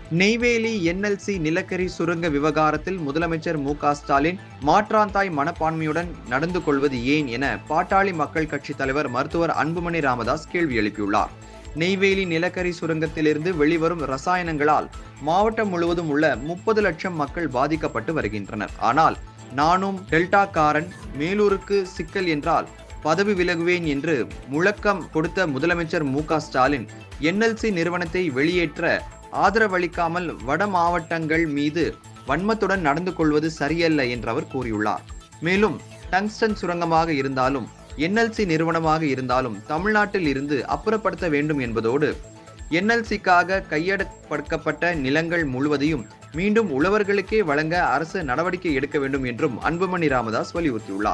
Neyveli NLC நிலக்கரி சுரங்க விவகாரத்தில் முதலமைச்சர் மு க ஸ்டாலின் மாற்றாந்தாய் மனப்பான்மையுடன் நடந்து கொள்வது ஏன் என பாட்டாளி மக்கள் கட்சி தலைவர் மருத்துவர் அன்புமணி ராமதாஸ் கேள்வி எழுப்பியுள்ளார் நெய்வேலி நிலக்கரி சுரங்கத்திலிருந்து வெளிவரும் ரசாயனங்களால் மாவட்டம் முழுவதும் உள்ள முப்பது லட்சம் மக்கள் பாதிக்கப்பட்டு வருகின்றனர் ஆனால் நானும் டெல்டாக்காரன் மேலூருக்கு சிக்கல் என்றால் பதவி விலகுவேன் என்று முழக்கம் கொடுத்த முதலமைச்சர் மு க ஸ்டாலின் என்எல்சி நிறுவனத்தை வெளியேற்ற ஆதரவளிக்காமல் வட மாவட்டங்கள் மீது வன்மத்துடன் நடந்து கொள்வது சரியல்ல என்று அவர் கூறியுள்ளார் மேலும் டங்ஸ்டன் சுரங்கமாக இருந்தாலும் என்எல்சி நிறுவனமாக இருந்தாலும் தமிழ்நாட்டில் இருந்து அப்புறப்படுத்த வேண்டும் என்பதோடு என்எல்சிக்காக கையடப்படுக்கப்பட்ட நிலங்கள் முழுவதையும் மீண்டும் உழவர்களுக்கே வழங்க அரசு நடவடிக்கை எடுக்க வேண்டும் என்றும் அன்புமணி ராமதாஸ் வலியுறுத்தியுள்ளார்